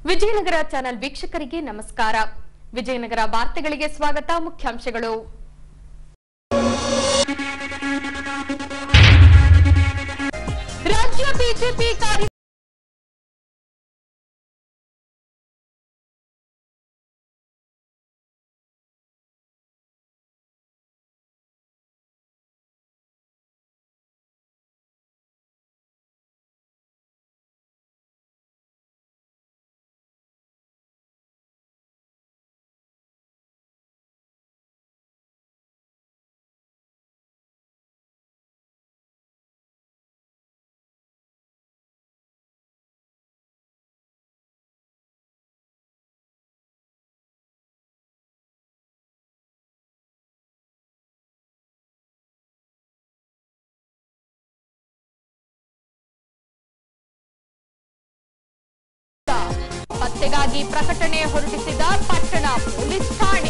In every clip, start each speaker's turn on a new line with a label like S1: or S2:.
S1: Vijayanagara channel ವೀಕ್ಷಕರಿಗೆ ನಮಸ್ಕಾರ ವಿಜಯನಗರ ವಾರ್ತೆಗಳಿಗೆ ಸ್ವಾಗತ ಮುಖ್ಯಾಂಶಗಳು ರಾಜ್ಯ ಬಿಜೆಪಿ ಕಾರ್ಯ ಪತ್ತೆಗಾಗಿ ಪ್ರಕಟಣೆ ಹೊರಡಿಸಿದ ಪಟ್ಟಣ ಪೊಲೀಸ್ ಠಾಣೆ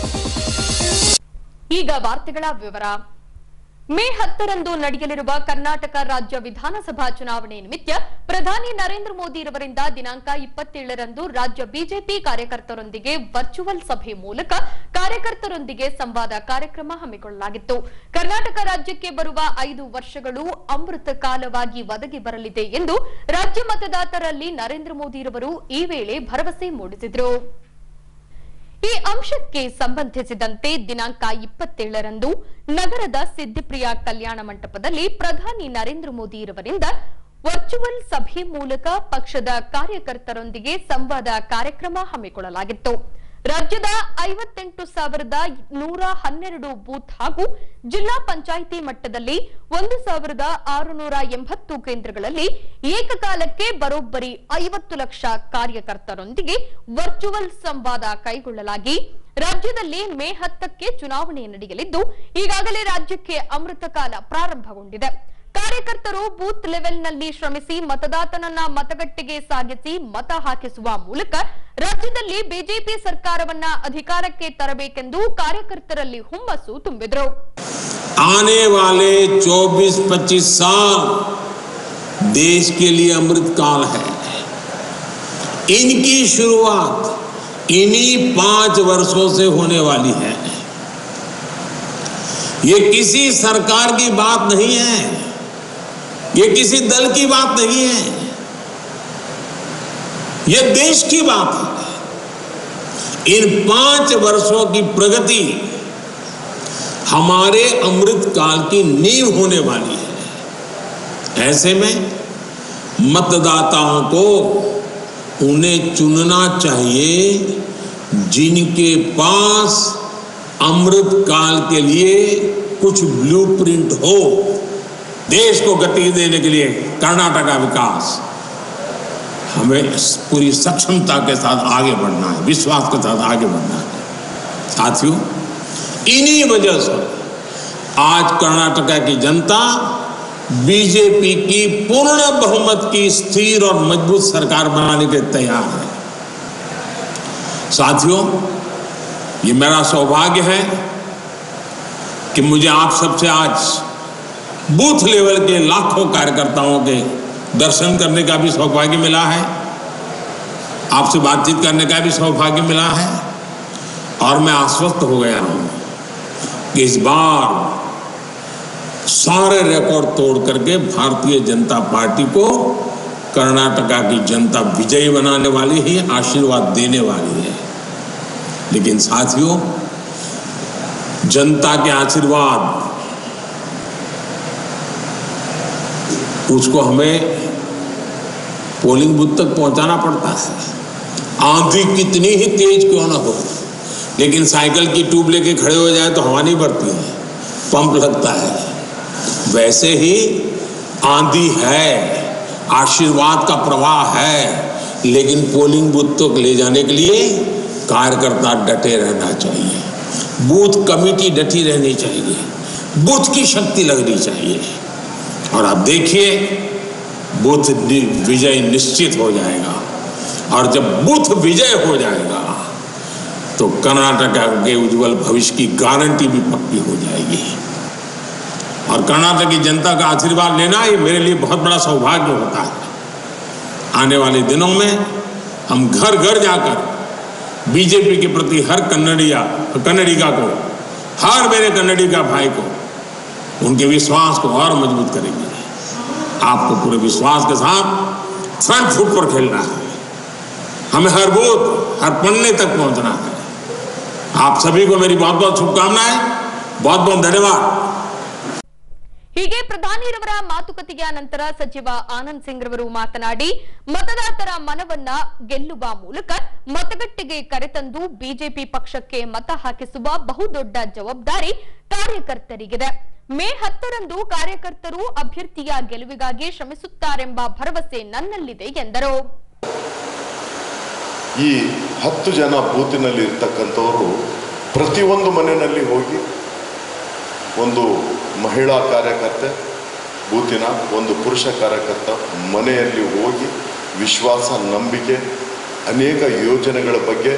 S1: ಈಗ ವಾರ್ತೆಗಳ ವಿವರ ಮೇ ಹತ್ತರಂದು ನಡೆಯಲಿರುವ ಕರ್ನಾಟಕ ರಾಜ್ಯ ವಿಧಾನಸಭಾ ಚುನಾವಣೆ ನಿಮಿತ್ತ ಪ್ರಧಾನಿ ನರೇಂದ್ರ ಮೋದಿ ಇವರಿಂದ ದಿನಾಂಕ ಇಪ್ಪತ್ತೇಳರಂದು ರಾಜ್ಯ ಬಿಜೆಪಿ ಕಾರ್ಯಕರ್ತರೊಂದಿಗೆ ವರ್ಚುವಲ್ ಸಭೆ ಮೂಲಕ ಕಾರ್ಯಕರ್ತರೊಂದಿಗೆ ಸಂವಾದ ಕಾರ್ಯಕ್ರಮ ಹಮ್ಮಿಕೊಳ್ಳಲಾಗಿತ್ತು ಕರ್ನಾಟಕ ರಾಜ್ಯಕ್ಕೆ ಬರುವ ಐದು ವರ್ಷಗಳು ಅಮೃತ ಕಾಲವಾಗಿ ಒದಗಿ ಬರಲಿದೆ ಎಂದು ರಾಜ್ಯ ಮತದಾತರಲ್ಲಿ ನರೇಂದ್ರ ಮೋದಿ ರವರು ಈ ವೇಳೆ ಭರವಸೆ ಮೂಡಿಸಿದರು ಈ ಅಂಶಕ್ಕೆ ಸಂಬಂಧಿಸಿದಂತೆ ದಿನಾಂಕ ಇಪ್ಪತ್ತೇಳರಂದು ನಗರದ ಸಿದ್ದಿಪ್ರಿಯ ಕಲ್ಯಾಣ ಮಂಟಪದಲ್ಲಿ ಪ್ರಧಾನಿ ನರೇಂದ್ರ ಮೋದಿ ಇವರಿಂದ ವರ್ಚುವಲ್ ಸಭೆ ಮೂಲಕ ಪಕ್ಷದ ಕಾರ್ಯಕರ್ತರೊಂದಿಗೆ ಸಂವಾದ ಕಾರ್ಯಕ್ರಮ ಹಮ್ಮಿಕೊಳ್ಳಲಾಗಿತ್ತು ರಾಜ್ಯದ ಐವತ್ತೆಂಟು ಸಾವಿರದ ನೂರ ಹನ್ನೆರಡು ಬೂತ್ ಹಾಗೂ ಜಿಲ್ಲಾ ಪಂಚಾಯಿತಿ ಮಟ್ಟದಲ್ಲಿ ಒಂದು ಸಾವಿರದ ಆರುನೂರ ಎಂಬತ್ತು ಕೇಂದ್ರಗಳಲ್ಲಿ ಏಕಕಾಲಕ್ಕೆ ಬರೋಬ್ಬರಿ ಐವತ್ತು ಲಕ್ಷ ಕಾರ್ಯಕರ್ತರೊಂದಿಗೆ ವರ್ಚುವಲ್ ಸಂವಾದ ಕೈಗೊಳ್ಳಲಾಗಿ ರಾಜ್ಯದಲ್ಲಿ ಮೇ ಹತ್ತಕ್ಕೆ ಚುನಾವಣೆ ನಡೆಯಲಿದ್ದು ಈಗಾಗಲೇ ರಾಜ್ಯಕ್ಕೆ ಅಮೃತ ಕಾಲ ಪ್ರಾರಂಭಗೊಂಡಿದೆ ಕಾರ್ಯಕರ್ತರು ಬೂತ್ ಲೆವೆಲ್ನಲ್ಲಿ ಶ್ರಮಿಸಿ ಮತದಾತನನ್ನ ಮತಗಟ್ಟೆಗೆ ಸಾಗಿಸಿ ಮತ ಹಾಕಿಸುವ ಮೂಲಕ ರಾಜ್ಯದಲ್ಲಿ ಬಿಜೆಪಿ ಸರ್ಕಾರವನ್ನ ಅಧಿಕಾರಕ್ಕೆ ತರಬೇಕೆಂದು ಕಾರ್ಯಕರ್ತರಲ್ಲಿ ಹುಮ್ಮಸ್ಸು ತುಂಬಿದ್ರು
S2: आने वाले 24-25 साल देश के लिए अमृत काल है इनकी शुरुआत इन्हीं पांच वर्षों से होने वाली है ये किसी सरकार की बात नहीं है ये किसी दल की बात नहीं है ये देश की बात है इन पांच वर्षों की प्रगति हमारे अमृत काल की नींव होने वाली है ऐसे में मतदाताओं को उन्हें चुनना चाहिए जिनके पास अमृत काल के लिए कुछ ब्लूप्रिंट हो देश को गति देने के लिए कर्नाटक का विकास हमें पूरी सक्षमता के साथ आगे बढ़ना है विश्वास के साथ आगे बढ़ना है साथियों इन्हीं वजह से आज कर्नाटका की जनता बीजेपी की पूर्ण बहुमत की स्थिर और मजबूत सरकार बनाने के तैयार है साथियों ये मेरा सौभाग्य है कि मुझे आप सबसे आज बूथ लेवल के लाखों कार्यकर्ताओं के दर्शन करने का भी सौभाग्य मिला है आपसे बातचीत करने का भी सौभाग्य मिला है और मैं आश्वस्त हो गया हूं कि इस बार सारे रिकॉर्ड तोड़ करके भारतीय जनता पार्टी को कर्नाटका की जनता विजयी बनाने वाली है आशीर्वाद देने वाली है लेकिन साथियों जनता के आशीर्वाद उसको हमें पोलिंग बूथ तक पहुंचाना पड़ता है आंधी कितनी ही तेज क्यों ना हो लेकिन साइकिल की ट्यूब लेके खड़े हो जाए तो हवा नहीं बढ़ती है पंप लगता है वैसे ही आंधी है आशीर्वाद का प्रवाह है लेकिन पोलिंग बूथ तक ले जाने के लिए कार्यकर्ता डटे रहना चाहिए बूथ कमेटी डटी रहनी चाहिए बूथ की शक्ति लगनी चाहिए और आप देखिए बूथ विजय निश्चित हो जाएगा और जब बूथ विजय हो जाएगा तो कर्नाटक के उज्जवल भविष्य की गारंटी भी पक्की हो जाएगी और कर्नाटक की जनता का आशीर्वाद लेना ये मेरे लिए बहुत बड़ा सौभाग्य होता है आने वाले दिनों में हम घर घर जाकर बीजेपी के प्रति हर कन्नड़िया कन्नडिगा को हर मेरे कन्नडिगा भाई को उनके विश्वास को और मजबूत करेंगे आपको पूरे विश्वास के साथ फ्रंट फुट पर खेलना है हमें हर बूथ हर पन्ने तक पहुंचना है आप सभी को मेरी बहुत बहुत शुभकामनाएं बहुत बहुत धन्यवाद
S1: ಹೀಗೆ ಪ್ರಧಾನಿರವರ ಮಾತುಕತೆಯ ನಂತರ ಸಚಿವ ಆನಂದ್ ಸಿಂಗ್ ರವರು ಮಾತನಾಡಿ ಮತದಾತರ ಮನವನ್ನ ಗೆಲ್ಲುವ ಮೂಲಕ ಮತಗಟ್ಟೆಗೆ ಕರೆತಂದು ಬಿಜೆಪಿ ಪಕ್ಷಕ್ಕೆ ಮತ ಹಾಕಿಸುವ ಬಹುದೊಡ್ಡ ಜವಾಬ್ದಾರಿ ಕಾರ್ಯಕರ್ತರಿಗಿದೆ ಮೇ ಹತ್ತರಂದು ಕಾರ್ಯಕರ್ತರು ಅಭ್ಯರ್ಥಿಯ ಗೆಲುವಿಗಾಗಿ ಶ್ರಮಿಸುತ್ತಾರೆಂಬ ಭರವಸೆ ನನ್ನಲ್ಲಿದೆ ಎಂದರು
S3: ಈ ಹತ್ತು ಜನ ಬೂತಿನಲ್ಲಿ ಇರ್ತಕ್ಕಂಥವರು ಪ್ರತಿಯೊಂದು ಮನೆಯಲ್ಲಿ ಹೋಗಿ ಒಂದು ಮಹಿಳಾ ಕಾರ್ಯಕರ್ತೆ ಬೂತಿನ ಒಂದು ಪುರುಷ ಕಾರ್ಯಕರ್ತ ಮನೆಯಲ್ಲಿ ಹೋಗಿ ವಿಶ್ವಾಸ ನಂಬಿಕೆ ಅನೇಕ ಯೋಜನೆಗಳ ಬಗ್ಗೆ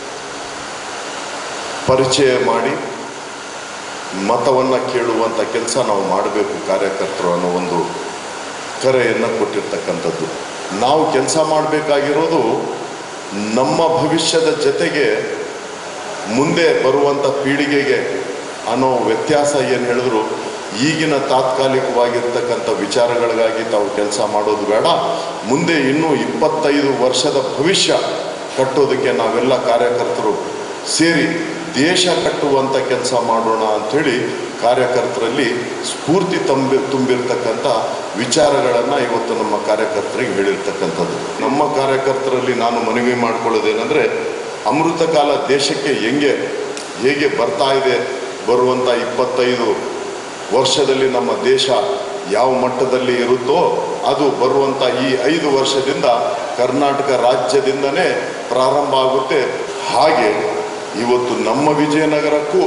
S3: ಪರಿಚಯ ಮಾಡಿ ಮತವನ್ನು ಕೇಳುವಂಥ ಕೆಲಸ ನಾವು ಮಾಡಬೇಕು ಕಾರ್ಯಕರ್ತರು ಅನ್ನೋ ಒಂದು ಕರೆಯನ್ನು ಕೊಟ್ಟಿರ್ತಕ್ಕಂಥದ್ದು ನಾವು ಕೆಲಸ ಮಾಡಬೇಕಾಗಿರೋದು ನಮ್ಮ ಭವಿಷ್ಯದ ಜೊತೆಗೆ ಮುಂದೆ ಬರುವಂಥ ಪೀಳಿಗೆಗೆ ಅನ್ನೋ ವ್ಯತ್ಯಾಸ ಏನು ಹೇಳಿದ್ರು ಈಗಿನ ತಾತ್ಕಾಲಿಕವಾಗಿರ್ತಕ್ಕಂಥ ವಿಚಾರಗಳಿಗಾಗಿ ತಾವು ಕೆಲಸ ಮಾಡೋದು ಬೇಡ ಮುಂದೆ ಇನ್ನೂ ಇಪ್ಪತ್ತೈದು ವರ್ಷದ ಭವಿಷ್ಯ ಕಟ್ಟೋದಕ್ಕೆ ನಾವೆಲ್ಲ ಕಾರ್ಯಕರ್ತರು ಸೇರಿ ದೇಶ ಕಟ್ಟುವಂಥ ಕೆಲಸ ಮಾಡೋಣ ಅಂಥೇಳಿ ಕಾರ್ಯಕರ್ತರಲ್ಲಿ ಸ್ಫೂರ್ತಿ ತುಂಬಿ ತುಂಬಿರ್ತಕ್ಕಂಥ ವಿಚಾರಗಳನ್ನು ಇವತ್ತು ನಮ್ಮ ಕಾರ್ಯಕರ್ತರಿಗೆ ಹೇಳಿರ್ತಕ್ಕಂಥದ್ದು ನಮ್ಮ ಕಾರ್ಯಕರ್ತರಲ್ಲಿ ನಾನು ಮನವಿ ಮಾಡ್ಕೊಳ್ಳೋದೇನೆಂದರೆ ಅಮೃತ ಕಾಲ ದೇಶಕ್ಕೆ ಹೆಂಗೆ ಹೇಗೆ ಬರ್ತಾ ಇದೆ ಬರುವಂಥ ಇಪ್ಪತ್ತೈದು ವರ್ಷದಲ್ಲಿ ನಮ್ಮ ದೇಶ ಯಾವ ಮಟ್ಟದಲ್ಲಿ ಇರುತ್ತೋ ಅದು ಬರುವಂಥ ಈ ಐದು ವರ್ಷದಿಂದ ಕರ್ನಾಟಕ ರಾಜ್ಯದಿಂದನೇ ಪ್ರಾರಂಭ ಆಗುತ್ತೆ ಹಾಗೆ ಇವತ್ತು ನಮ್ಮ ವಿಜಯನಗರಕ್ಕೂ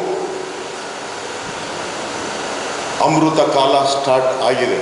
S3: ಅಮೃತ ಕಾಲ ಸ್ಟಾರ್ಟ್ ಆಗಿದೆ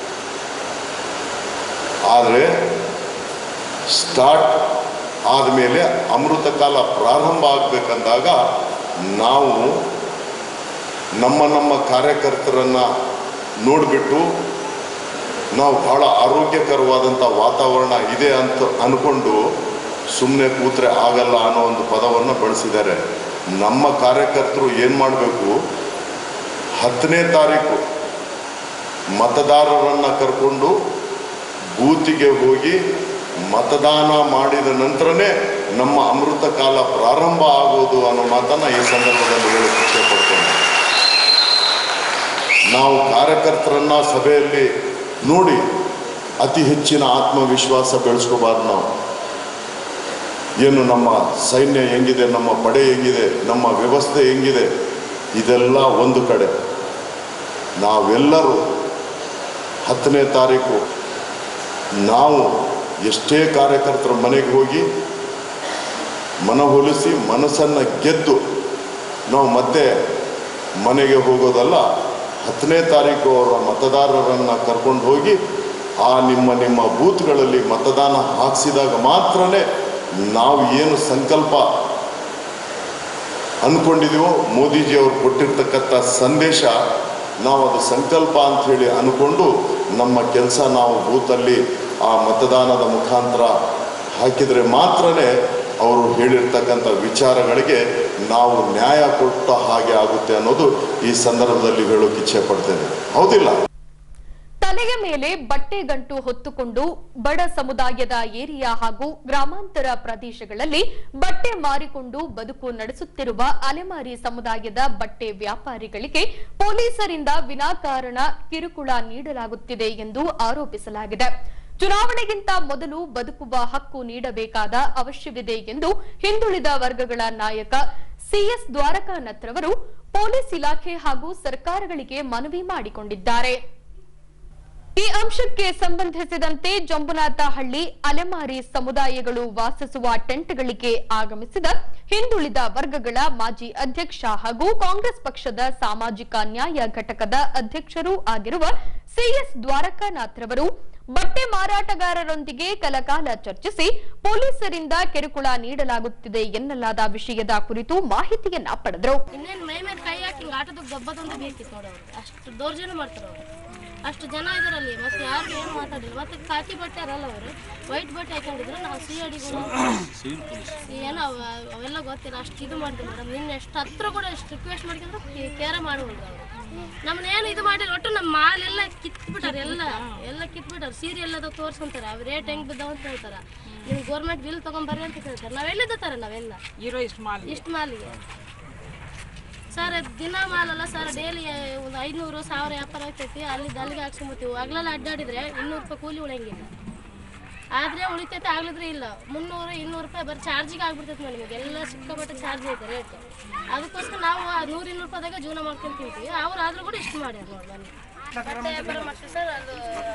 S3: ಆದರೆ ಸ್ಟಾರ್ಟ್ ಆದಮೇಲೆ ಅಮೃತ ಕಾಲ ಪ್ರಾರಂಭ ಆಗಬೇಕಂದಾಗ ನಾವು ನಮ್ಮ ನಮ್ಮ ಕಾರ್ಯಕರ್ತರನ್ನು ನೋಡಿಬಿಟ್ಟು ನಾವು ಭಾಳ ಆರೋಗ್ಯಕರವಾದಂಥ ವಾತಾವರಣ ಇದೆ ಅಂತ ಅಂದ್ಕೊಂಡು ಸುಮ್ಮನೆ ಕೂತ್ರೆ ಆಗಲ್ಲ ಅನ್ನೋ ಒಂದು ಪದವನ್ನು ಬಳಸಿದ್ದಾರೆ ನಮ್ಮ ಕಾರ್ಯಕರ್ತರು ಏನು ಮಾಡಬೇಕು ಹತ್ತನೇ ತಾರೀಕು ಮತದಾರರನ್ನು ಕರ್ಕೊಂಡು ಬೂತಿಗೆ ಹೋಗಿ ಮತದಾನ ಮಾಡಿದ ನಂತರನೇ ನಮ್ಮ ಅಮೃತ ಕಾಲ ಪ್ರಾರಂಭ ಆಗೋದು ಅನ್ನೋ ಮಾತನ್ನು ಈ ಸಂದರ್ಭದಲ್ಲಿ ಹೇಳಕ್ಕೆ ಇಷ್ಟಪಡ್ತೇನೆ ನಾವು ಕಾರ್ಯಕರ್ತರನ್ನ ಸಭೆಯಲ್ಲಿ ನೋಡಿ ಅತಿ ಹೆಚ್ಚಿನ ಆತ್ಮವಿಶ್ವಾಸ ಬೆಳೆಸ್ಕೋಬಾರ್ದು ನಾವು ಏನು ನಮ್ಮ ಸೈನ್ಯ ಹೆಂಗಿದೆ ನಮ್ಮ ಪಡೆ ಹೆಂಗಿದೆ ನಮ್ಮ ವ್ಯವಸ್ಥೆ ಹೆಂಗಿದೆ ಇದೆಲ್ಲ ಒಂದು ಕಡೆ ನಾವೆಲ್ಲರೂ ಹತ್ತನೇ ತಾರೀಕು ನಾವು ಎಷ್ಟೇ ಕಾರ್ಯಕರ್ತರ ಮನೆಗೆ ಹೋಗಿ ಮನವೊಲಿಸಿ ಮನಸ್ಸನ್ನು ಗೆದ್ದು ನಾವು ಮತ್ತೆ ಮನೆಗೆ ಹೋಗೋದಲ್ಲ ಹತ್ತನೇ ತಾರೀಕು ಅವರ ಮತದಾರರನ್ನು ಕರ್ಕೊಂಡು ಹೋಗಿ ಆ ನಿಮ್ಮ ನಿಮ್ಮ ಬೂತ್ಗಳಲ್ಲಿ ಮತದಾನ ಹಾಕಿಸಿದಾಗ ಮಾತ್ರನೇ ನಾವು ಏನು ಸಂಕಲ್ಪ ಅಂದ್ಕೊಂಡಿದ್ದೀವೋ ಮೋದಿಜಿಯವರು ಕೊಟ್ಟಿರ್ತಕ್ಕಂಥ ಸಂದೇಶ ನಾವು ಅದು ಸಂಕಲ್ಪ ಅಂಥೇಳಿ ಅಂದ್ಕೊಂಡು ನಮ್ಮ ಕೆಲಸ ನಾವು ಬೂತಲ್ಲಿ ಆ ಮತದಾನದ ಮುಖಾಂತರ ಹಾಕಿದರೆ ಮಾತ್ರನೇ ಅವರು ಹೇಳಿರ್ತಕ್ಕಂಥ ವಿಚಾರಗಳಿಗೆ ನಾವು ನ್ಯಾಯ ಕೊಟ್ಟ ಹಾಗೆ ಆಗುತ್ತೆ ಅನ್ನೋದು ಈ ಸಂದರ್ಭದಲ್ಲಿ ಹೇಳೋಕೆ ಇಚ್ಛೆ ಪಡ್ತೇನೆ ಹೌದಿಲ್ಲ
S1: ತಲೆಯ ಮೇಲೆ ಬಟ್ಟೆ ಗಂಟು ಹೊತ್ತುಕೊಂಡು ಬಡ ಸಮುದಾಯದ ಏರಿಯಾ ಹಾಗೂ ಗ್ರಾಮಾಂತರ ಪ್ರದೇಶಗಳಲ್ಲಿ ಬಟ್ಟೆ ಮಾರಿಕೊಂಡು ಬದುಕು ನಡೆಸುತ್ತಿರುವ ಅಲೆಮಾರಿ ಸಮುದಾಯದ ಬಟ್ಟೆ ವ್ಯಾಪಾರಿಗಳಿಗೆ ಪೊಲೀಸರಿಂದ ವಿನಾಕಾರಣ ಕಿರುಕುಳ ನೀಡಲಾಗುತ್ತಿದೆ ಎಂದು ಆರೋಪಿಸಲಾಗಿದೆ ಚುನಾವಣೆಗಿಂತ ಮೊದಲು ಬದುಕುವ ಹಕ್ಕು ನೀಡಬೇಕಾದ ಅವಶ್ಯವಿದೆ ಎಂದು ಹಿಂದುಳಿದ ವರ್ಗಗಳ ನಾಯಕ ಸಿಎಸ್ ದ್ವಾರಕಾನಾಥ್ ರವರು ಪೊಲೀಸ್ ಇಲಾಖೆ ಹಾಗೂ ಸರ್ಕಾರಗಳಿಗೆ ಮನವಿ ಮಾಡಿಕೊಂಡಿದ್ದಾರೆ ಈ ಅಂಶಕ್ಕೆ ಸಂಬಂಧಿಸಿದಂತೆ ಜಂಬುನಾಥಹಳ್ಳಿ ಅಲೆಮಾರಿ ಸಮುದಾಯಗಳು ವಾಸಿಸುವ ಟೆಂಟ್ಗಳಿಗೆ ಆಗಮಿಸಿದ ಹಿಂದುಳಿದ ವರ್ಗಗಳ ಮಾಜಿ ಅಧ್ಯಕ್ಷ ಹಾಗೂ ಕಾಂಗ್ರೆಸ್ ಪಕ್ಷದ ಸಾಮಾಜಿಕ ನ್ಯಾಯ ಘಟಕದ ಅಧ್ಯಕ್ಷರೂ ಆಗಿರುವ ಸಿಎಸ್ ದ್ವಾರಕಾನಾಥ್ ರವರು ಬಟ್ಟೆ ಮಾರಾಟಗಾರರೊಂದಿಗೆ ಕೆಲಕಾಲ ಚರ್ಚಿಸಿ ಪೊಲೀಸರಿಂದ ಕಿರುಕುಳ ನೀಡಲಾಗುತ್ತಿದೆ ಎನ್ನಲಾದ ವಿಷಯದ ಕುರಿತು ಮಾಹಿತಿಯನ್ನ ಪಡೆದರು
S4: ಇನ್ನೇನು ಮೈ ಮೇಲೆ ಕೈ ಹಾಕಿ ಹಿಂಗೆ ಆಟೋದಾಗ ದಬ್ಬದೊಂದು ಬೇಕಿತ್ತು ನೋಡಿ ಅವ್ರಿಗೆ ಅಷ್ಟು ದೌರ್ಜನ್ಯ ಮಾಡ್ತಾರೆ ಅವ್ರು ಅಷ್ಟು ಜನ ಇದಾರಲ್ಲಿ ಮತ್ತೆ ಯಾರು ಏನು ಮಾತಾಡಿಲ್ಲ ಮತ್ತೆ ಕಾಕಿ ಬಟ್ಟೆ ಅರಲ್ಲ ಅವರು ವೈಟ್ ಬಟ್ಟೆ ಹಾಕೊಂಡಿದ್ರು ನಾವು ಸಿ ಅಡಿಗಳು ಏನೋ ಅವ- ಅವೆಲ್ಲ ಗೊತ್ತಿಲ್ಲ ಅಷ್ಟು ಇದು ಮಾಡಿದ್ರು ಮೇಡಮ್ ನಿನ್ನೆ ಎಷ್ಟು ಹತ್ರ ಕೂಡ ಎಷ್ಟು ರಿಕ್ವೆಸ್ಟ್ ಮಾಡಿದ್ರು ಕೇರ ಮಾಡುವುದು ಅವರು ನಮ್ಮನ್ನ ಏನು ಇದು ಮಾಡಿಲ್ಲ ಒಟ್ಟು ನಮ್ಮ ಮಾಲೆಲ್ಲ ಕಿತ್ಬಿಟ್ಟಾರೆ ಎಲ್ಲ ಎಲ್ಲ ಕಿತ್ಬಿಟ್ಟಾರೆ ಸೀರೆ ಎಲ್ಲದ ತೋರ್ಸ್ಕೊಂತಾರೆ ಅವ್ರು ರೇಟ್ ಹೆಂಗ್ ಬಿದ್ದಾವ ಅಂತ ಹೇಳ್ತಾರೆ ನಿಮ್ಗೆ ಗೌರ್ಮೆಂಟ್ ಬಿಲ್ ತಗೊಂಬರ್ರಿ ಅಂತ ಹೇಳ್ತಾರೆ ನಾವೆಲ್ಲಿದ್ದ ತರ ನಾವೆಲ್ಲ
S5: ಇರೋ ಇಷ್ಟು ಮಾಲ್
S4: ಇಷ್ಟು ಮಾಲಿಗೆ ಸರ್ ದಿನ ಮಾಲಲ್ಲ ಸರ್ ಡೈಲಿ ಒಂದು ಐನೂರು ಸಾವಿರ ವ್ಯಾಪಾರ ಆಗ್ತೈತಿ ಅಲ್ಲಿಂದ ಅಲ್ಲಿಗೆ ಹಾಕ್ಸ್ಕೊಂಬತ್ತೀವಿ ಹಗಲೆಲ್ಲ ಅಡ್ಡಾಡಿದ್ರೆ ಇನ್ನೂರು ರೂಪಾಯಿ ಕೂಲಿ ಉಳಿಯಂಗಿಲ್ಲ ಆದ್ರೆ ಉಳಿತೈತೆ ಆಗ್ಲಿದ್ರೆ ಇಲ್ಲ ಮುನ್ನೂರು ಇನ್ನೂರು ರೂಪಾಯಿ ಬರೀ ಚಾರ್ಜಿಗೆ ಆಗ್ಬಿಡ್ತೈತೆ ನೋಡಿ ನಿಮಗೆ ಎಲ್ಲ ಸಿಕ್ಕಾಪಟ್ಟೆ ಚಾರ್ಜ್ ಐತೆ ರೇಟ್ ಅದಕ್ಕೋಸ್ಕರ ನಾವು ಆ ನೂರು ಇನ್ನೂರು ರೂಪಾಯಿದಾಗ ಜೀವನ ಮಾಡ್ಕೊಂಡು ತಿಂತೀವಿ ಅವ್ರು ಆದ್ರೂ ಕೂಡ ಇಷ್ಟು ಮಾಡ್ಯಾರ ನೋಡಿ ಬನ್ನಿ ಮತ್ತೆ ವ್ಯಾಪಾರ ಮಾಡ್ತೀವಿ ಸರ್ ಅದು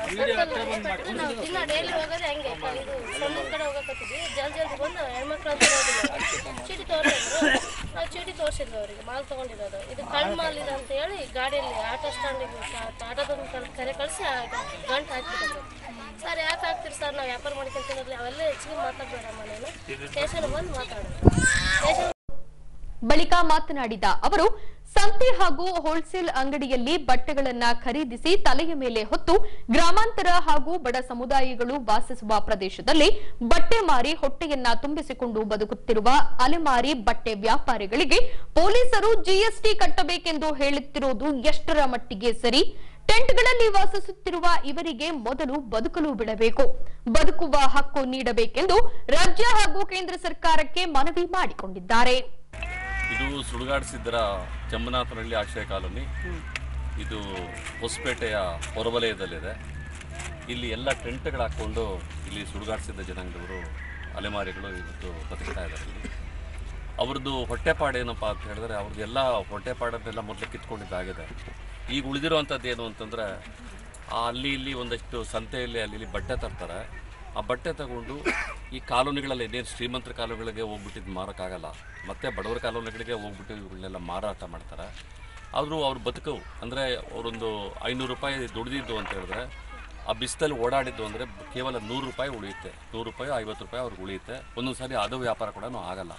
S4: ಸರ್ಕಲ್ ನಾವು ದಿನ ಡೈಲಿ ಹೋಗೋದೇ ಹಂಗೆ ಇದು ಸೊಂದದ ಕಡೆ ಹೋಗಕತ್ತೀವಿ ಜಲ್ದಿ ಜಲ್ದಿ ಬಂದು ಹೆಣ್ಮಕ್ಳು ಅಂತ ಹೋಗಿಲ್ಲ ಚೀಟಿ ತೋರಿಸಿದ್ರು ನಾವು ಚೀಟಿ ತೋರಿಸಿದ್ವಿ ಅವರಿಗೆ ಮಾಲ್ ತಗೊಂಡಿರೋದು ಇದು ಕಳ್ ಮಾಲ್ ಇದೆ ಅಂತ ಹೇಳಿ ಗಾಡಿಯಲ್ಲಿ ಆಟೋ ಸ್ಟ್ಯಾಂಡಿಗೆ ಆಟೋದನ್ನು ಕರೆ ಕಳಿಸಿ ಗಂಟು ಹಾಕ್ಬಿಟ್ಟಿದ್ರು ಸರ್ ಯಾಕೆ ಹಾಕ್ತೀರಿ ಸರ್ ನಾವು ವ್ಯಾಪಾರ ಮಾಡ್ಕೊಂತೀನಲ್ಲ ಅವೆಲ್ಲ ಹೆಚ್ಚಿಗೆ ಮಾತಾಡ್ಬೇಡ ಮನೇನು ಸ್ಟೇಷನ್ ಬಂದು ಮಾತಾಡೋದು ಸ್ಟೇಷನ್
S1: ಬಳಿಕ ಮಾತನಾಡಿದ ಅವರು ಸಂತೆ ಹಾಗೂ ಹೋಲ್ಸೇಲ್ ಅಂಗಡಿಯಲ್ಲಿ ಬಟ್ಟೆಗಳನ್ನ ಖರೀದಿಸಿ ತಲೆಯ ಮೇಲೆ ಹೊತ್ತು ಗ್ರಾಮಾಂತರ ಹಾಗೂ ಬಡ ಸಮುದಾಯಗಳು ವಾಸಿಸುವ ಪ್ರದೇಶದಲ್ಲಿ ಬಟ್ಟೆ ಮಾರಿ ಹೊಟ್ಟೆಯನ್ನ ತುಂಬಿಸಿಕೊಂಡು ಬದುಕುತ್ತಿರುವ ಅಲೆಮಾರಿ ಬಟ್ಟೆ ವ್ಯಾಪಾರಿಗಳಿಗೆ ಪೊಲೀಸರು ಜಿಎಸ್ಟಿ ಕಟ್ಟಬೇಕೆಂದು ಹೇಳುತ್ತಿರುವುದು ಎಷ್ಟರ ಮಟ್ಟಿಗೆ ಸರಿ ಟೆಂಟ್ಗಳಲ್ಲಿ ವಾಸಿಸುತ್ತಿರುವ ಇವರಿಗೆ ಮೊದಲು ಬದುಕಲು ಬಿಡಬೇಕು ಬದುಕುವ ಹಕ್ಕು ನೀಡಬೇಕೆಂದು ರಾಜ್ಯ ಹಾಗೂ ಕೇಂದ್ರ ಸರ್ಕಾರಕ್ಕೆ ಮನವಿ ಮಾಡಿಕೊಂಡಿದ್ದಾರೆ
S6: ಇದು ಸುಡುಗಾಡು ಸಿದ್ದರ ಚಮ್ಮನಾಥನಹಳ್ಳಿ ಆಶ್ರಯ ಕಾಲೋನಿ ಇದು ಹೊಸಪೇಟೆಯ ಹೊರವಲಯದಲ್ಲಿದೆ ಇಲ್ಲಿ ಎಲ್ಲ ಟೆಂಟ್ಗಳು ಹಾಕ್ಕೊಂಡು ಇಲ್ಲಿ ಸುಡುಗಾಡು ಸಿದ್ದ ಜನಾಂಗದವರು ಅಲೆಮಾರಿಗಳು ಇವತ್ತು ಬದುಕ್ತಾ ಇದ್ದಾರೆ ಇಲ್ಲಿ ಅವ್ರದ್ದು ಹೊಟ್ಟೆಪಾಡು ಏನಪ್ಪ ಅಂತ ಹೇಳಿದ್ರೆ ಅವ್ರದ್ದೆಲ್ಲ ಹೊಟ್ಟೆಪಾಡನ್ನೆಲ್ಲ ಮೊದಲು ಕಿತ್ಕೊಂಡಿದ್ದಾಗಿದೆ ಈಗ ಉಳಿದಿರುವಂಥದ್ದು ಏನು ಅಂತಂದರೆ ಅಲ್ಲಿ ಇಲ್ಲಿ ಒಂದಷ್ಟು ಸಂತೆಯಲ್ಲಿ ಅಲ್ಲಿ ಇಲ್ಲಿ ಬಟ್ಟೆ ತರ್ತಾರೆ ಆ ಬಟ್ಟೆ ತಗೊಂಡು ಈ ಕಾಲೋನಿಗಳಲ್ಲಿ ಏನೇನು ಶ್ರೀಮಂತರ ಕಾಲೋನಿಗಳಿಗೆ ಹೋಗ್ಬಿಟ್ಟಿದ್ದು ಮಾರೋಕ್ಕಾಗಲ್ಲ ಮತ್ತೆ ಬಡವರ ಕಾಲೋನಿಗಳಿಗೆ ಹೋಗ್ಬಿಟ್ಟು ಇವುಗಳನ್ನೆಲ್ಲ ಮಾರಾಟ ಮಾಡ್ತಾರೆ ಆದರೂ ಅವ್ರ ಬದುಕು ಅಂದರೆ ಅವರೊಂದು ಐನೂರು ರೂಪಾಯಿ ದುಡಿದಿದ್ದು ಅಂತ ಹೇಳಿದ್ರೆ ಆ ಬಿಸಿಲಲ್ಲಿ ಓಡಾಡಿದ್ದು ಅಂದರೆ ಕೇವಲ ನೂರು ರೂಪಾಯಿ ಉಳಿಯುತ್ತೆ ನೂರು ರೂಪಾಯಿ ಐವತ್ತು ರೂಪಾಯಿ ಅವ್ರಿಗೆ ಉಳಿಯುತ್ತೆ ಒಂದೊಂದು ಸಾರಿ ಅದು ವ್ಯಾಪಾರ ಕೂಡ ಆಗಲ್ಲ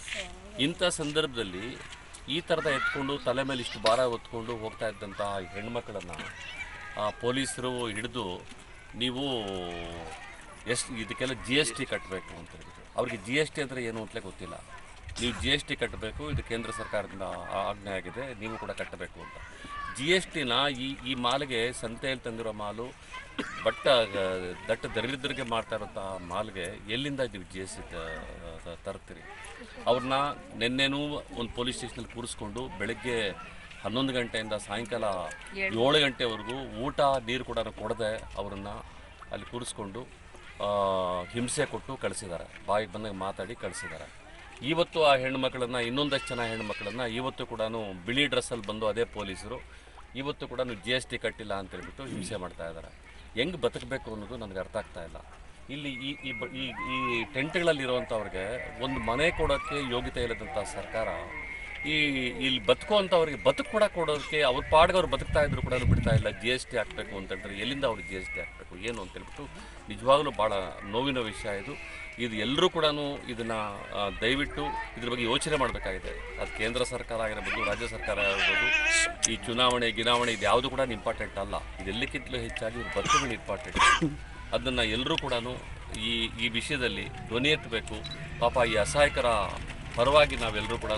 S6: ಇಂಥ ಸಂದರ್ಭದಲ್ಲಿ ಈ ಥರದ ಎತ್ಕೊಂಡು ತಲೆ ಮೇಲೆ ಇಷ್ಟು ಭಾರ ಹೊತ್ಕೊಂಡು ಹೋಗ್ತಾ ಇದ್ದಂತಹ ಹೆಣ್ಮಕ್ಳನ್ನು ಪೊಲೀಸರು ಹಿಡಿದು ನೀವು ಎಷ್ಟು ಇದಕ್ಕೆಲ್ಲ ಜಿ ಎಸ್ ಟಿ ಕಟ್ಟಬೇಕು ಅಂತ ಹೇಳಿದ್ರು ಅವ್ರಿಗೆ ಜಿ ಎಸ್ ಟಿ ಅಂದರೆ ಏನು ಅಂತಲೇ ಗೊತ್ತಿಲ್ಲ ನೀವು ಜಿ ಎಸ್ ಟಿ ಕಟ್ಟಬೇಕು ಇದು ಕೇಂದ್ರ ಸರ್ಕಾರದಿಂದ ಆ- ಆಜ್ಞೆ ಆಗಿದೆ ನೀವು ಕೂಡ ಕಟ್ಟಬೇಕು ಅಂತ ಜಿ ಎಸ್ ಟಿನ ಈ ಈ ಮಾಲಿಗೆ ಸಂತೆಯಲ್ಲಿ ತಂದಿರೋ ಮಾಲು ಬಟ್ಟ ಆ, ದಟ್ಟ ದರಿದ್ರಿಗೆ ಮಾಡ್ತಾ ಇರೋಂಥ ಮಾಲ್ಗೆ ಎಲ್ಲಿಂದ ನೀವು ಜಿ ಎಸ್ ಟಿ ತರ್ತೀರಿ ಅವ್ರನ್ನ ನಿನ್ನೆನೂ ಒಂದು ಪೊಲೀಸ್ ಸ್ಟೇಷನಲ್ಲಿ ಕೂರಿಸ್ಕೊಂಡು ಬೆಳಗ್ಗೆ ಹನ್ನೊಂದು ಗಂಟೆಯಿಂದ ಸಾಯಂಕಾಲ ಏಳು ಗಂಟೆವರೆಗೂ ಊಟ ನೀರು ಕೂಡ ಕೊಡದೆ ಅವರನ್ನು ಅಲ್ಲಿ ಕೂರಿಸ್ಕೊಂಡು ಆ, ಹಿಂಸೆ ಕೊಟ್ಟು ಕಳಿಸಿದ್ದಾರೆ ಬಾಯಿಗೆ ಬಂದಾಗ ಮಾತಾಡಿ ಕಳಿಸಿದ್ದಾರೆ ಇವತ್ತು ಆ ಹೆಣ್ಮಕ್ಳನ್ನ ಇನ್ನೊಂದಷ್ಟು ಜನ ಹೆಣ್ಮಕ್ಳನ್ನ ಇವತ್ತು ಕೂಡ ಬಿಳಿ ಡ್ರೆಸ್ಸಲ್ಲಿ ಬಂದು ಅದೇ ಪೊಲೀಸರು ಇವತ್ತು ಕೂಡ ಜಿ ಎಸ್ ಟಿ ಕಟ್ಟಿಲ್ಲ ಅಂತ ಹೇಳ್ಬಿಟ್ಟು ಹಿಂಸೆ ಮಾಡ್ತಾ ಇದ್ದಾರೆ ಹೆಂಗೆ ಬದುಕಬೇಕು ಅನ್ನೋದು ನನಗೆ ಅರ್ಥ ಆಗ್ತಾ ಇಲ್ಲ ಇಲ್ಲಿ ಈ ಈ ಬ- ಈ ಈ ಟೆಂಟ್ಗಳಲ್ಲಿರುವಂಥವ್ರಿಗೆ ಒಂದು ಮನೆ ಕೊಡೋಕ್ಕೆ ಯೋಗ್ಯತೆ ಇಲ್ಲದಂಥ ಸರ್ಕಾರ ಈ ಇಲ್ಲಿ ಬದುಕುವಂಥವ್ರಿಗೆ ಬದುಕು ಕೂಡ ಕೊಡೋದಕ್ಕೆ ಅವ್ರ ಪಾಡ್ಗೆ ಅವ್ರು ಬದುಕ್ತಾ ಇದ್ರು ಕೂಡ ಬಿಡ್ತಾ ಇಲ್ಲ ಜಿ ಎಸ್ ಟಿ ಹಾಕಬೇಕು ಅಂತಂದ್ರೆ ಎಲ್ಲಿಂದ ಅವ್ರಿಗೆ ಜಿ ಎಸ್ ಟಿ ಹಾಕಬೇಕು ಏನು ಅಂತ ಹೇಳ್ಬಿಟ್ಟು ನಿಜವಾಗ್ಲೂ ಭಾಳ ನೋವಿನ ವಿಷಯ ಇದು ಇದು ಎಲ್ಲರೂ ಕೂಡ ಇದನ್ನು ದಯವಿಟ್ಟು ಇದ್ರ ಬಗ್ಗೆ ಯೋಚನೆ ಮಾಡಬೇಕಾಗಿದೆ ಅದು ಕೇಂದ್ರ ಸರ್ಕಾರ ಆಗಿರ್ಬೋದು ರಾಜ್ಯ ಸರ್ಕಾರ ಆಗಿರ್ಬೋದು ಈ ಚುನಾವಣೆ ಗಿನಾವಣೆ ಇದು ಯಾವುದು ಕೂಡ ಇಂಪಾರ್ಟೆಂಟ್ ಅಲ್ಲ ಇದೆಲ್ಲಕ್ಕಿಂತಲೂ ಹೆಚ್ಚಾಗಿ ಇವ್ರ ಬದುಕುಗಳು ಇಂಪಾರ್ಟೆಂಟ್ ಅದನ್ನು ಎಲ್ಲರೂ ಕೂಡ ಈ ಈ ವಿಷಯದಲ್ಲಿ ಧ್ವನಿ ಎತ್ತಬೇಕು ಪಾಪ ಈ ಅಸಹಾಯಕರ ಪರವಾಗಿ ನಾವೆಲ್ಲರೂ ಕೂಡ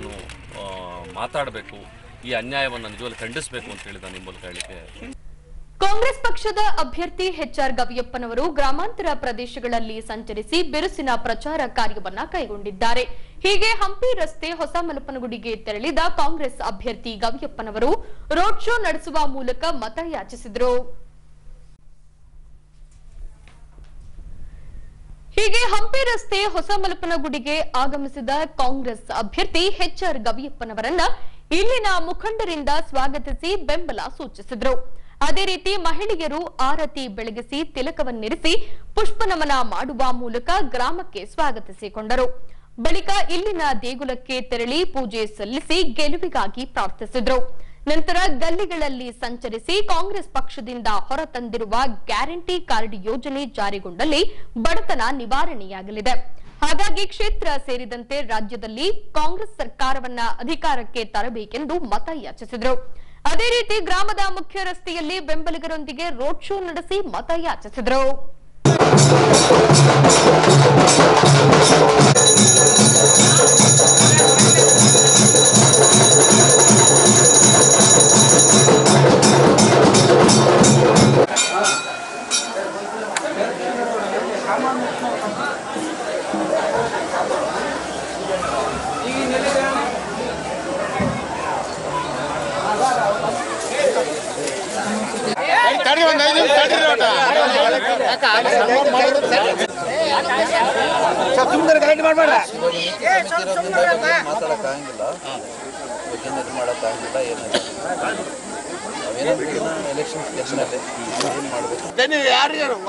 S6: ಮಾತಾಡಬೇಕು ಈ ಅನ್ಯಾಯವನ್ನು ನಿಜವಾಗ್ಲೂ ಖಂಡಿಸಬೇಕು ಅಂತ ಹೇಳಿ ನಾನು ನಿಮ್ಮ ಮೂಲಕ ಹೇಳಿಕೆ
S1: ಕಾಂಗ್ರೆಸ್ ಪಕ್ಷದ ಅಭ್ಯರ್ಥಿ ಎಚ್ಆರ್ ಗವಿಯಪ್ಪನವರು ಗ್ರಾಮಾಂತರ ಪ್ರದೇಶಗಳಲ್ಲಿ ಸಂಚರಿಸಿ ಬಿರುಸಿನ ಪ್ರಚಾರ ಕಾರ್ಯವನ್ನ ಕೈಗೊಂಡಿದ್ದಾರೆ ಹೀಗೆ ಹಂಪಿ ರಸ್ತೆ ಹೊಸ ಮಲಪನಗುಡಿಗೆ ತೆರಳಿದ ಕಾಂಗ್ರೆಸ್ ಅಭ್ಯರ್ಥಿ ಗವಿಯಪ್ಪನವರು ರೋಡ್ ಶೋ ನಡೆಸುವ ಮೂಲಕ ಮತ ಯಾಚಿಸಿದರು ಹೀಗೆ ಹಂಪಿ ರಸ್ತೆ ಹೊಸ ಮಲಪನಗುಡಿಗೆ ಆಗಮಿಸಿದ ಕಾಂಗ್ರೆಸ್ ಅಭ್ಯರ್ಥಿ ಎಚ್ಆರ್ ಗವಿಯಪ್ಪನವರನ್ನ ಇಲ್ಲಿನ ಮುಖಂಡರಿಂದ ಸ್ವಾಗತಿಸಿ ಬೆಂಬಲ ಸೂಚಿಸಿದರು ಅದೇ ರೀತಿ ಮಹಿಳೆಯರು ಆರತಿ ಬೆಳಗಿಸಿ ತಿಲಕವನ್ನಿರಿಸಿ ಪುಷ್ಪನಮನ ಮಾಡುವ ಮೂಲಕ ಗ್ರಾಮಕ್ಕೆ ಸ್ವಾಗತಿಸಿಕೊಂಡರು ಬಳಿಕ ಇಲ್ಲಿನ ದೇಗುಲಕ್ಕೆ ತೆರಳಿ ಪೂಜೆ ಸಲ್ಲಿಸಿ ಗೆಲುವಿಗಾಗಿ ಪ್ರಾರ್ಥಿಸಿದರು ನಂತರ ಗಲ್ಲಿಗಳಲ್ಲಿ ಸಂಚರಿಸಿ ಕಾಂಗ್ರೆಸ್ ಪಕ್ಷದಿಂದ ಹೊರತಂದಿರುವ ಗ್ಯಾರಂಟಿ ಕಾರ್ಡ್ ಯೋಜನೆ ಜಾರಿಗೊಂಡಲ್ಲಿ ಬಡತನ ನಿವಾರಣೆಯಾಗಲಿದೆ ಹಾಗಾಗಿ ಕ್ಷೇತ್ರ ಸೇರಿದಂತೆ ರಾಜ್ಯದಲ್ಲಿ ಕಾಂಗ್ರೆಸ್ ಸರ್ಕಾರವನ್ನ ಅಧಿಕಾರಕ್ಕೆ ತರಬೇಕೆಂದು ಮತ ಯಾಚಿಸಿದರು ಅದೇ ರೀತಿ ಗ್ರಾಮದ ಮುಖ್ಯ ರಸ್ತೆಯಲ್ಲಿ ಬೆಂಬಲಿಗರೊಂದಿಗೆ ರೋಡ್ ಶೋ ನಡೆಸಿ ಮತ ಯಾಚಿಸಿದರು
S5: ಮಾತಾಡೋಕ್ಕಾಗಂಗಿಲ್ಲ ಬಗ್ಗೆ ಇದು ಮಾಡೋಕ್ಕಾಗಂಗಿಲ್ಲ ಏನಿಲ್ಲ ನಾವೇನೋ ಎಲೆಕ್ಷನ್ ಟೆನ್ಷನಲ್ಲಿ ಏನು ಮಾಡಬೇಕು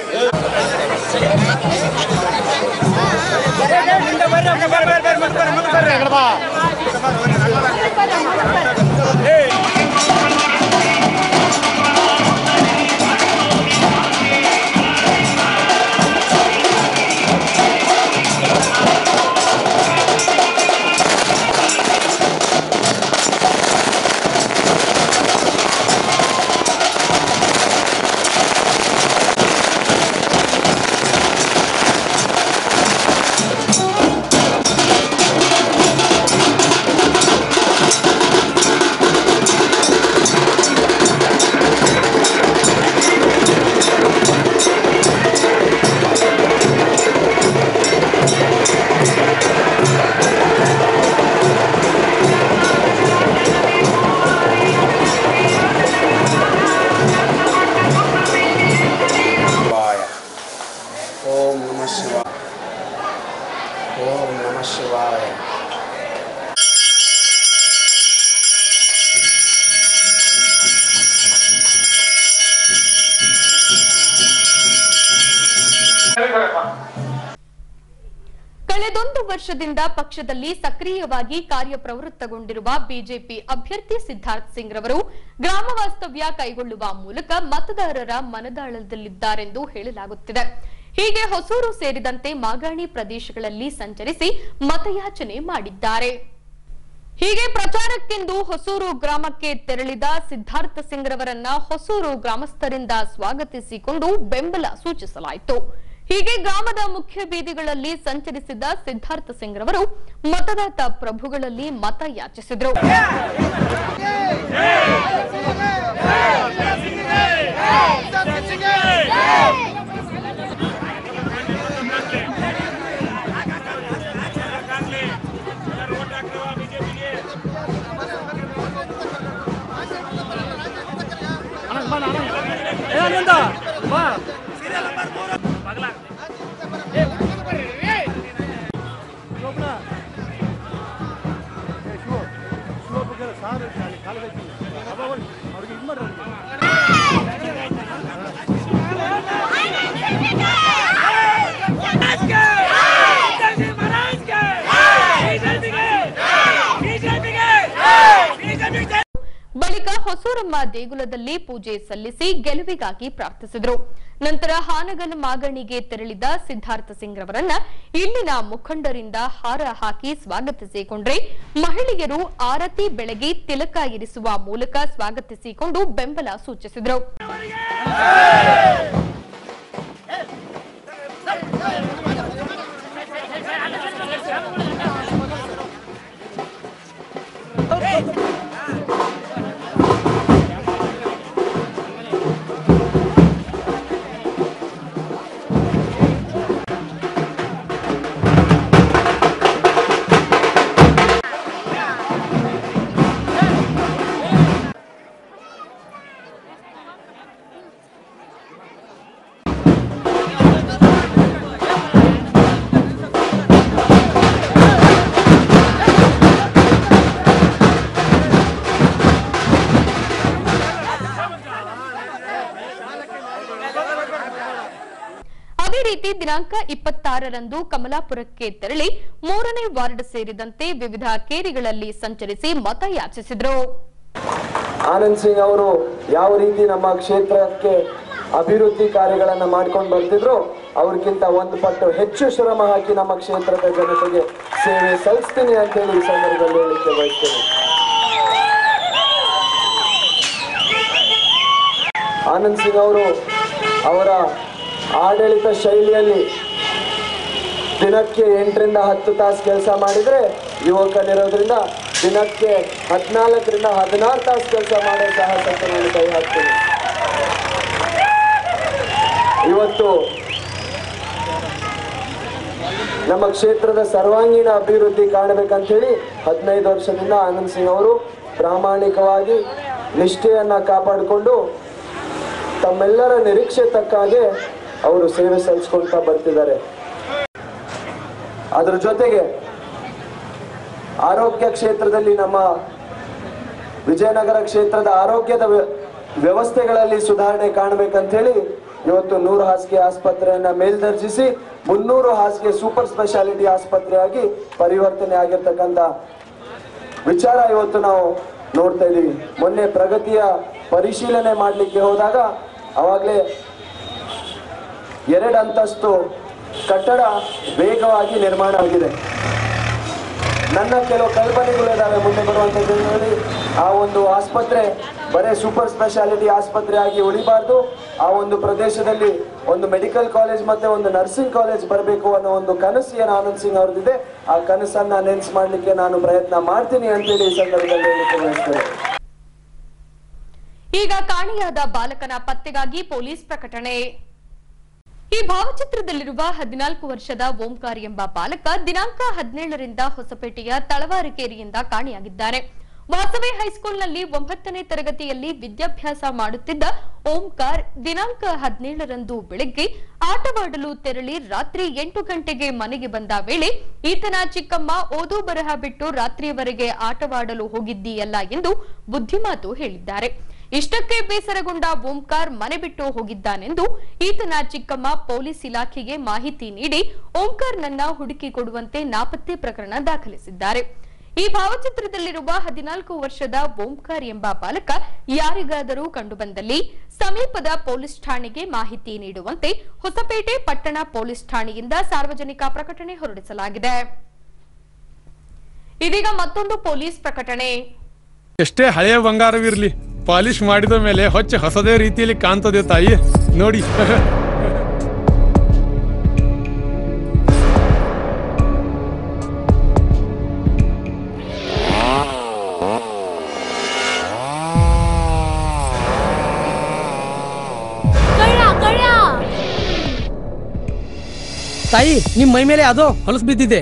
S7: ಶಿವಾಯ ಓಂ ನಮಃ ಶಿವಾಯ ಓಂ ನಮಃ ಶಿವಾಯ
S1: ಕಳೆದೊಂದು ವರ್ಷದಿಂದ ಪಕ್ಷದಲ್ಲಿ ಸಕ್ರಿಯವಾಗಿ ಕಾರ್ಯಪ್ರವೃತ್ತಗೊಂಡಿರುವ ಬಿಜೆಪಿ ಅಭ್ಯರ್ಥಿ ಸಿದ್ಧಾರ್ಥ್ ಸಿಂಗ್ ರವರು ಗ್ರಾಮ ವಾಸ್ತವ್ಯ ಕೈಗೊಳ್ಳುವ ಮೂಲಕ ಮತದಾರರ ಮನದಾಳದಲ್ಲಿದ್ದಾರೆಂದು ಹೇಳಲಾಗುತ್ತಿದೆ ಹೀಗೆ ಹೊಸೂರು ಸೇರಿದಂತೆ ಮಾಗಾಣಿ ಪ್ರದೇಶಗಳಲ್ಲಿ ಸಂಚರಿಸಿ ಮತಯಾಚನೆ ಮಾಡಿದ್ದಾರೆ ಹೀಗೆ ಪ್ರಚಾರಕ್ಕೆಂದು ಹೊಸೂರು ಗ್ರಾಮಕ್ಕೆ ತೆರಳಿದ ಸಿದ್ಧಾರ್ಥ ಸಿಂಗ್ ರವರನ್ನ ಹೊಸೂರು ಗ್ರಾಮಸ್ಥರಿಂದ ಸ್ವಾಗತಿಸಿಕೊಂಡು ಬೆಂಬಲ ಸೂಚಿಸಲಾಯಿತು ಹೀಗೆ ಗ್ರಾಮದ ಮುಖ್ಯ ಬೀದಿಗಳಲ್ಲಿ ಸಂಚರಿಸಿದ ಸಿದ್ಧಾರ್ಥ ಸಿಂಗ್ ರವರು ಮತದಾತ ಪ್ರಭುಗಳಲ್ಲಿ ಮತ ಯಾಚಿಸಿದರು ಬಳಿಕ ಹೊಸೂರಮ್ಮ ದೇಗುಲದಲ್ಲಿ ಪೂಜೆ ಸಲ್ಲಿಸಿ ಗೆಲುವಿಗಾಗಿ ಪ್ರಾರ್ಥಿಸಿದರು ನಂತರ ಹಾನಗಲ್ ಮಾಗಣಿಗೆ ತೆರಳಿದ ಸಿದ್ಧಾರ್ಥ ಸಿಂಗ್ ರವರನ್ನ ಇಲ್ಲಿನ ಮುಖಂಡರಿಂದ ಹಾರ ಹಾಕಿ ಸ್ವಾಗತಿಸಿಕೊಂಡ್ರೆ ಮಹಿಳೆಯರು ಆರತಿ ಬೆಳಗಿ ತಿಲಕ ಇರಿಸುವ ಮೂಲಕ ಸ್ವಾಗತಿಸಿಕೊಂಡು ಬೆಂಬಲ ಸೂಚಿಸಿದರು ಅದೇ ರೀತಿ ದಿನಾಂಕ ಇಪ್ಪತ್ತಾರರಂದು ಕಮಲಾಪುರಕ್ಕೆ ತೆರಳಿ ಮೂರನೇ ವಾರ್ಡ್ ಸೇರಿದಂತೆ ವಿವಿಧ ಕೇರಿಗಳಲ್ಲಿ ಸಂಚರಿಸಿ ಮತ ಯಾಚಿಸಿದರು
S8: ಆನಂದ್ ಸಿಂಗ್ ಅವರು ಯಾವ ರೀತಿ ನಮ್ಮ ಕ್ಷೇತ್ರಕ್ಕೆ ಅಭಿವೃದ್ಧಿ ಕಾರ್ಯಗಳನ್ನ ಮಾಡ್ಕೊಂಡು ಬರ್ತಿದ್ರು ಅವ್ರಿಗಿಂತ ಒಂದು ಪಟ್ಟು ಹೆಚ್ಚು ಶ್ರಮ ಹಾಕಿ ನಮ್ಮ ಕ್ಷೇತ್ರದ ಜನತೆಗೆ ಸೇವೆ ಸಲ್ಲಿಸ್ತೀನಿ ಅಂತೇಳಿ ಈ ಸಂದರ್ಭದಲ್ಲಿ ಹೇಳಲಿಕ್ಕೆ ಬಯಸ್ತೇನೆ ಆನಂದ್ ಸಿಂಗ್ ಅವರು ಅವರ ಆಡಳಿತ ಶೈಲಿಯಲ್ಲಿ ದಿನಕ್ಕೆ ಎಂಟರಿಂದ ಹತ್ತು ತಾಸು ಕೆಲಸ ಮಾಡಿದರೆ ಯುವಕನಿರೋದ್ರಿಂದ ದಿನಕ್ಕೆ ಹದಿನಾಲ್ಕರಿಂದ ಹದಿನಾರು ತಾಸು ಕೆಲಸ ಮಾಡೋ ಸಾಹಸಕ್ಕೆ ನಾನು ಕೈ ಹಾಕ್ತೀನಿ ಇವತ್ತು ನಮ್ಮ ಕ್ಷೇತ್ರದ ಸರ್ವಾಂಗೀಣ ಅಭಿವೃದ್ಧಿ ಕಾಣಬೇಕಂತ ಹೇಳಿ ಹದಿನೈದು ವರ್ಷದಿಂದ ಆನಂದ್ ಸಿಂಗ್ ಅವರು ಪ್ರಾಮಾಣಿಕವಾಗಿ ನಿಷ್ಠೆಯನ್ನ ಕಾಪಾಡಿಕೊಂಡು ತಮ್ಮೆಲ್ಲರ ನಿರೀಕ್ಷೆ ತಕ್ಕ ಹಾಗೆ ಅವರು ಸೇವೆ ಸಲ್ಲಿಸ್ಕೊಳ್ತಾ ಬರ್ತಿದ್ದಾರೆ ಅದ್ರ ಜೊತೆಗೆ ಆರೋಗ್ಯ ಕ್ಷೇತ್ರದಲ್ಲಿ ನಮ್ಮ ವಿಜಯನಗರ ಕ್ಷೇತ್ರದ ಆರೋಗ್ಯದ ವ್ಯ- ವ್ಯವಸ್ಥೆಗಳಲ್ಲಿ ಸುಧಾರಣೆ ಕಾಣಬೇಕಂತ ಹೇಳಿ ಇವತ್ತು ನೂರು ಹಾಸಿಗೆ ಆಸ್ಪತ್ರೆಯನ್ನ ಮೇಲ್ದರ್ಜಿಸಿ ಮುನ್ನೂರು ಹಾಸಿಗೆ ಸೂಪರ್ ಸ್ಪೆಷಾಲಿಟಿ ಆಸ್ಪತ್ರೆಯಾಗಿ ಪರಿವರ್ತನೆ ಆಗಿರ್ತಕ್ಕಂಥ ವಿಚಾರ ಇವತ್ತು ನಾವು ನೋಡ್ತಾ ಇದ್ದೀವಿ ಮೊನ್ನೆ ಪ್ರಗತಿಯ ಪರಿಶೀಲನೆ ಮಾಡಲಿಕ್ಕೆ ಹೋದಾಗ ಅವಾಗಲೇ ಎರಡು ಅಂತಸ್ತು ಕಟ್ಟಡ ವೇಗವಾಗಿ ನಿರ್ಮಾಣ ಆಗಿದೆ ನನ್ನ ಕೆಲವು ಕಲ್ಪನೆಗಳಿದ್ದಾವೆ ಮುಂದೆ ಬರುವಂತ ದಿನಗಳಲ್ಲಿ ಆ ಒಂದು ಆಸ್ಪತ್ರೆ ಬರೇ ಸೂಪರ್ ಸ್ಪೆಷಾಲಿಟಿ ಆಸ್ಪತ್ರೆ ಆಗಿ ಉಳಿಬಾರ್ದು ಆ ಒಂದು ಪ್ರದೇಶದಲ್ಲಿ ಒಂದು ಮೆಡಿಕಲ್ ಕಾಲೇಜ್ ಮತ್ತೆ ಒಂದು ನರ್ಸಿಂಗ್ ಕಾಲೇಜ್ ಬರಬೇಕು ಅನ್ನೋ ಒಂದು ಕನಸು ಏನು ಆನಂದ್ ಸಿಂಗ್ ಅವ್ರದ್ದಿದೆ ಆ ಕನಸನ್ನ ನೆನ್ಸ್ ಮಾಡ್ಲಿಕ್ಕೆ ನಾನು ಪ್ರಯತ್ನ ಮಾಡ್ತೀನಿ ಅಂತೇಳಿ ಈ ಸಂದರ್ಭದಲ್ಲಿ ಹೇಳಿಕ್ಕೆ ಬಯಸ್ತೇನೆ
S1: ಈಗ ಕಾಣೆಯಾದ ಬಾಲಕನ ಪತ್ತೆಗಾಗಿ ಪೊಲೀಸ್ ಪ್ರಕಟಣೆ ಈ ಭಾವಚಿತ್ರದಲ್ಲಿರುವ ಹದಿನಾಲ್ಕು ವರ್ಷದ ಓಂಕಾರ್ ಎಂಬ ಬಾಲಕ ದಿನಾಂಕ ಹದಿನೇಳರಿಂದ ಹೊಸಪೇಟೆಯ ತಳವಾರಕೇರಿಯಿಂದ ಕಾಣೆಯಾಗಿದ್ದಾನೆ ವಾಸವಿ ಹೈಸ್ಕೂಲ್ನಲ್ಲಿ ಒಂಬತ್ತನೇ ತರಗತಿಯಲ್ಲಿ ವಿದ್ಯಾಭ್ಯಾಸ ಮಾಡುತ್ತಿದ್ದ ಓಂಕಾರ್ ದಿನಾಂಕ ಹದಿನೇಳರಂದು ಬೆಳಗ್ಗೆ ಆಟವಾಡಲು ತೆರಳಿ ರಾತ್ರಿ ಎಂಟು ಗಂಟೆಗೆ ಮನೆಗೆ ಬಂದ ವೇಳೆ ಈತನ ಚಿಕ್ಕಮ್ಮ ಓದು ಬರಹ ಬಿಟ್ಟು ರಾತ್ರಿಯವರೆಗೆ ಆಟವಾಡಲು ಹೋಗಿದ್ದೀಯಲ್ಲ ಎಂದು ಬುದ್ಧಿಮಾತು ಹೇಳಿದ್ದಾರೆ ಇಷ್ಟಕ್ಕೆ ಬೇಸರಗೊಂಡ ಓಂಕಾರ್ ಮನೆ ಬಿಟ್ಟು ಹೋಗಿದ್ದಾನೆಂದು ಈತನ ಚಿಕ್ಕಮ್ಮ ಪೊಲೀಸ್ ಇಲಾಖೆಗೆ ಮಾಹಿತಿ ನೀಡಿ ಓಂಕಾರ್ ನನ್ನ ಹುಡುಕಿ ಕೊಡುವಂತೆ ನಾಪತ್ತೆ ಪ್ರಕರಣ ದಾಖಲಿಸಿದ್ದಾರೆ ಈ ಭಾವಚಿತ್ರದಲ್ಲಿರುವ ಹದಿನಾಲ್ಕು ವರ್ಷದ ಓಂಕಾರ್ ಎಂಬ ಬಾಲಕ ಯಾರಿಗಾದರೂ ಕಂಡುಬಂದಲ್ಲಿ ಸಮೀಪದ ಪೊಲೀಸ್ ಠಾಣೆಗೆ ಮಾಹಿತಿ ನೀಡುವಂತೆ ಹೊಸಪೇಟೆ ಪಟ್ಟಣ ಪೊಲೀಸ್ ಠಾಣೆಯಿಂದ ಸಾರ್ವಜನಿಕ ಪ್ರಕಟಣೆ ಹೊರಡಿಸಲಾಗಿದೆ ಇದೀಗ ಮತ್ತೊಂದು ಪೊಲೀಸ್ ಪ್ರಕಟಣೆ
S9: ಎಷ್ಟೇ ಹಳೆಯ ಬಂಗಾರವಿರ್ಲಿ ಪಾಲಿಶ್ ಮಾಡಿದ ಮೇಲೆ ಹೊಚ್ಚ ಹೊಸದೇ ರೀತಿಯಲ್ಲಿ ಕಾಣ್ತದೆ ತಾಯಿ ನೋಡಿ
S10: ತಾಯಿ ನಿಮ್ ಮೈ ಮೇಲೆ ಅದೋ ಹೊಲಸು ಬಿದ್ದಿದೆ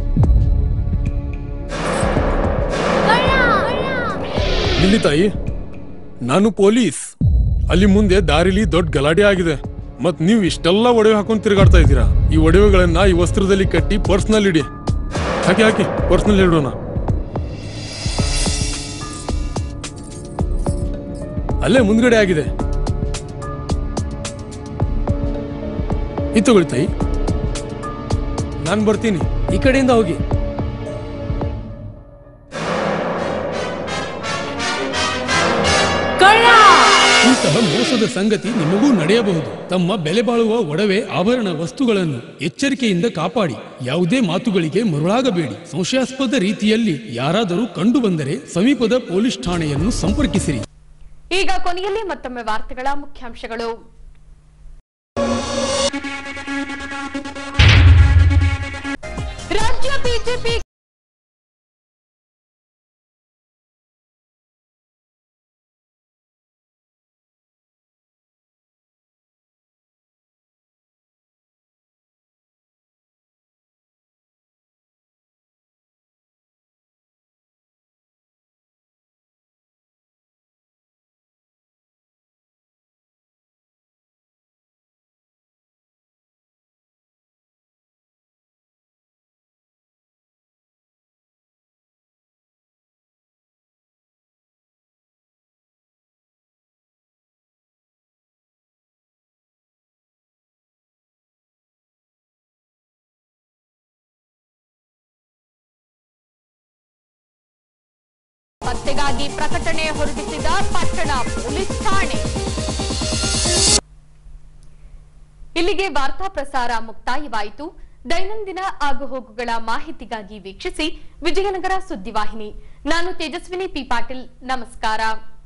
S9: ಇಲ್ಲಿ ತಾಯಿ ನಾನು ಪೊಲೀಸ್ ಅಲ್ಲಿ ಮುಂದೆ ದಾರಿಲಿ ದೊಡ್ಡ ಗಲಾಟೆ ಆಗಿದೆ ಮತ್ ನೀವು ಇಷ್ಟೆಲ್ಲ ಒಡವೆ ಹಾಕೊಂಡು ತಿರುಗಾಡ್ತಾ ಇದ್ದೀರಾ ಈ ಒಡವೆಗಳನ್ನ ಈ ವಸ್ತ್ರದಲ್ಲಿ ಕಟ್ಟಿ ಪರ್ಸ್ನಲ್ ಇಡಿ ಹಾಕಿ ಹಾಕಿ ಪರ್ಸ್ನಲ್ ಇಡೋಣ ಅಲ್ಲೇ ಮುಂದ್ಗಡೆ ಆಗಿದೆ ಇದು ತಗೊಳ್ಳಿ ತಾಯಿ ನಾನು ಬರ್ತೀನಿ
S10: ಈ ಕಡೆಯಿಂದ ಹೋಗಿ
S9: ಇಂತಹ ಮೋಸದ ಸಂಗತಿ ನಿಮಗೂ ನಡೆಯಬಹುದು ತಮ್ಮ ಬೆಲೆ ಬಾಳುವ ಒಡವೆ ಆಭರಣ ವಸ್ತುಗಳನ್ನು ಎಚ್ಚರಿಕೆಯಿಂದ ಕಾಪಾಡಿ ಯಾವುದೇ ಮಾತುಗಳಿಗೆ ಮರುಳಾಗಬೇಡಿ ಸಂಶಯಾಸ್ಪದ ರೀತಿಯಲ್ಲಿ ಯಾರಾದರೂ ಕಂಡು ಬಂದರೆ ಸಮೀಪದ ಪೊಲೀಸ್ ಠಾಣೆಯನ್ನು ಸಂಪರ್ಕಿಸಿರಿ
S1: ಈಗ ಕೊನೆಯಲ್ಲಿ ಮತ್ತೊಮ್ಮೆ ವಾರ್ತೆಗಳ ಮುಖ್ಯಾಂಶಗಳು ರಾಜ್ಯ ಬಿಜೆಪಿ ಪತ್ತೆಗಾಗಿ ಪ್ರಕಟಣೆ ಹೊರಡಿಸಿದ ಪಟ್ಟಣ ಪೊಲೀಸ್ ಠಾಣೆ ಇಲ್ಲಿಗೆ ವಾರ್ತಾ ಪ್ರಸಾರ ಮುಕ್ತಾಯವಾಯಿತು ದೈನಂದಿನ ಆಗುಹೋಗುಗಳ ಮಾಹಿತಿಗಾಗಿ ವೀಕ್ಷಿಸಿ ವಿಜಯನಗರ ಸುದ್ದಿವಾಹಿನಿ ನಾನು ತೇಜಸ್ವಿನಿ ಪಿ ಪಾಟೀಲ್ ನಮಸ್ಕಾರ